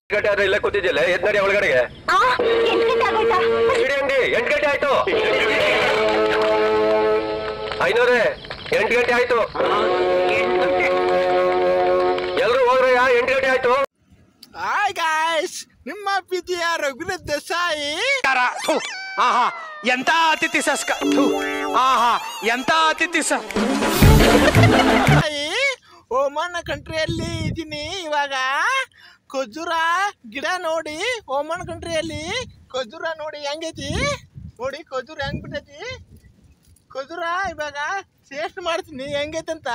ಗಂಟೆ ಆದ್ರೆ ಇಲ್ಲೇ ಕೂತಿದ್ಯಲ್ಲ ಎದ್ ನಡಿ ಒಳಗಡೆಗೆ ಆ ಎಂಟು ಗಂಟೆ ಆಗೋಯ್ತಾ ಇಡಿ ಅಂಗಡಿ ಎಂಟು ಗಂಟೆ ಆಯ್ತು ಐನೂರೇ ಎಂಟು ಗಂಟೆ ಆಯ್ತು ಎಲ್ರು ಹೋಗ್ರಯ್ಯ ಎಂಟು ಗಂಟೆ ಆಯ್ತು ಹಾಯ್ ಗಾಯ್ಸ್ ನಿಮ್ಮ ಪ್ರೀತಿಯ ರಘುರ ದೇಸಾಯಿ ಥು, ಆಹಾ ಎಂತ ಅತಿಥಿ ಸಸ್ಕ ಥು, ಆಹಾ ಎಂತ ಅತಿಥಿ ಸ ಓಮನ್ ಕಂಟ್ರಿಯಲ್ಲಿ ಇದ್ದೀನಿ ಇವಾಗ ಖಜೂರ ಗಿಡ ನೋಡಿ ಓಮನ್ ಕಂಟ್ರಿಯಲ್ಲಿ ಖಜೂರ ನೋಡಿ ಹೆಂಗೈತಿ ನೋಡಿ ಖಜೂರ ಹೆಂಗ್ ಬಿಟ್ಟೈತಿ ಖಜೂರ ಇವಾಗ ಟೇಸ್ಟ್ ಮಾಡ್ತೀನಿ ಹೆಂಗೈತಂತ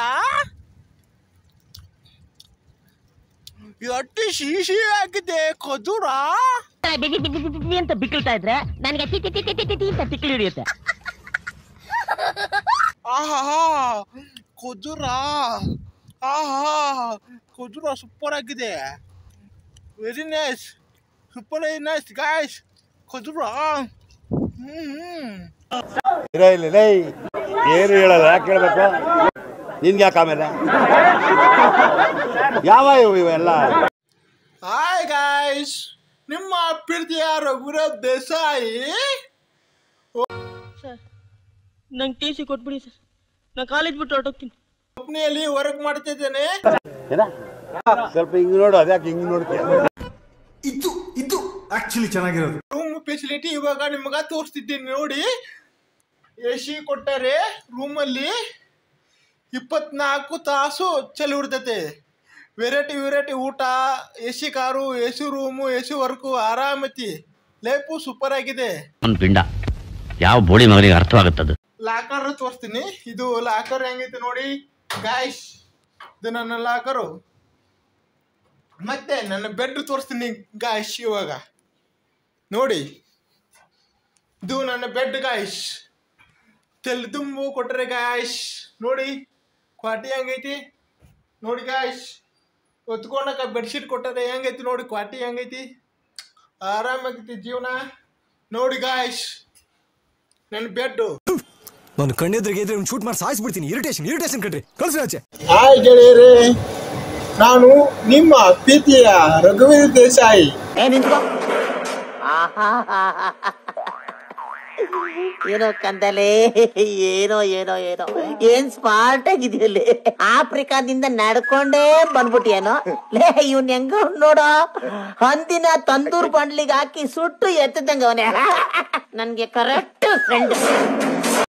ಎಷ್ಟು ಸಿಹಿ ಆಗಿದೆ ಖಜೂರ ಬಿಗಿ ಬಿಗಿ ಬಿಗಿ ಬಿಗಿ ಅಂತ ಬಿಕ್ಕಳ್ತಾ ಇದ್ರೆ ನನಗೆ ಟಿ ಟಿ ಟಿ ಟಿ ಟಿ ಟಿ ಟಿ ಅಂತ ತಿಕ್ಲಿ ಹಿಡಿಯುತ್ತೆ ಆಹಾ ಖಜೂರ ಆಹಾ ಖಜೂರ ಸೂಪರ್ ಆಗಿದೆ very nice super nice guys ಖಜೂರ ಹ್ಮ್ ಇರೇ ಇಲ್ಲ ಲೇ ಏನು ಹೇಳಲ್ಲ ಯಾಕೆ ಹೇಳ್ಬೇಕು ನಿನ್ಗೆ ಯಾಕೆ ಆಮೇಲೆ ಯಾವ ಇವು ಇವೆಲ್ಲ ಹಾಯ್ ಗಾಯ್ಸ್ ನಿಮ್ಮ ಪ್ರೀತಿಯ ರಘುರಾಜ್ ದೇಸಾಯಿ ನಂಗೆ ಟಿ ಸಿ ಕೊಟ್ಬಿಡಿ ಸರ್ ನಾನು ಕಾಲೇಜ್ ಬಿಟ್ಟು ಹೊರಟೋಗ್ತೀನಿ ಕಂಪ್ನಿಯಲ್ಲಿ ವರ್ಕ್ ಮಾಡ್ತಿದ್ದೇನೆ ಏನ ಸ್ವಲ್ಪ ಹಿಂಗ್ ನೋಡು ಅದ್ಯಾಕೆ ಹಿಂಗ್ ನೋಡ್ತೀಯ ಇದು ಇದು ಆಕ್ಚುಲಿ ಚೆನ್ನಾಗಿರೋದು ರೂಮ್ ಫೆಸಿಲಿಟಿ ಇವಾಗ ನಿಮ್ಗ ತೋರಿಸ್ತಿದ್ದೀನಿ ನೋಡಿ ಎ ಸಿ ಕೊಟ್ಟಾರೆ ರೂಮಲ್ಲಿ ಇಪ್ಪತ್ನಾಲ್ಕು ತಾಸು ಚಲಿ ಇರ್ತೈತೆ ವೆರೈಟಿ ವೆರೈಟಿ ಊಟ A C car A C room A C work ಆರಾಮೈತಿ ಲೈಫು ಸೂಪರ್ ಆಗಿದೆ ಒಂದು ಪಿಂಡ ಯಾವ ಬೋಳಿ ಮಗನಿಗೆ ಅರ್ಥವಾಗುತ್ತದು ಲಾಕರ್ ತೋರಿಸ್ತೀನಿ ಇದು ಲಾಕರ್ ಹೆಂಗೈತೆ ನೋಡಿ ಗಾಯ್ಸ್ ಇದು ನನ್ನ ಲಾಕರು ಮತ್ತೆ ನನ್ನ ಬೆಡ್ ತೋರಿಸ್ತೀನಿ ಗಾಯ್ಸ್ ಇವಾಗ ನೋಡಿ ಇದು ನನ್ನ ಬೆಡ್ ಗಾಯ್ಸ್ ತೆಲ್ ತುಂಬು ಕೊಟ್ಟರೆ ಗಾಯ್ಸ್ ನೋಡಿ ಕ್ವಾಟಿ ಹೆಂಗೈತಿ ನೋಡಿ ಗಾಯ್ಸ್ ಹೊತ್ಕೊಂಡಕ ಬೆಡ್ಶೀಟ್ ಕೊಟ್ಟರೆ ಹೆಂಗೈತಿ ನೋಡಿ ಕ್ವಾಟಿ ಹೆಂಗೈತಿ ಆರಾಮಾಗೈತಿ ಜೀವನ ನೋಡಿ ಗಾಯ್ಸ್ ನನ್ನ ಬೆಡ್ಡು ನಾನು ಕಣ್ಣೆದ್ರಿಗೆ ಇದ್ರೆ ಒಂದು ಶೂಟ್ ಮಾಡಿ ಸಾಯಿಸ್ಬಿಡ್ತೀನಿ ಇರಿಟೇಷನ್ ಇರಿಟೇಷನ್ ಕಣ್ರಿ ಕಳ್ಸಿ ಆಚೆ ಹಾಯ್ ಗೆಳೆಯರೇ ನಾನು ನಿಮ್ಮ ಪ್ರೀತಿಯ ರಘುವೀರ್ ದೇಸಾಯಿ ಏನೋ ಕಂದಲೆ ಏನೋ ಏನೋ ಏನೋ ಏನ್ ಸ್ಮಾರ್ಟ್ ಆಗಿದೆಯಲ್ಲಿ ಆಫ್ರಿಕಾದಿಂದ ನಡ್ಕೊಂಡೇ ಬಂದ್ಬಿಟ್ಟಿಯೇನೋ ಲೇ ಇವ್ನ್ ಹೆಂಗ ನೋಡೋ ಹಂದಿನ ತಂದೂರ್ ಬಂಡ್ಲಿಗೆ ಹಾಕಿ ಸುಟ್ಟು ಎತ್ತದಂಗ ಅವನೇ ನನ್ಗೆ ಕರೆಕ್ಟ್ ಫ್ರೆಂಡ್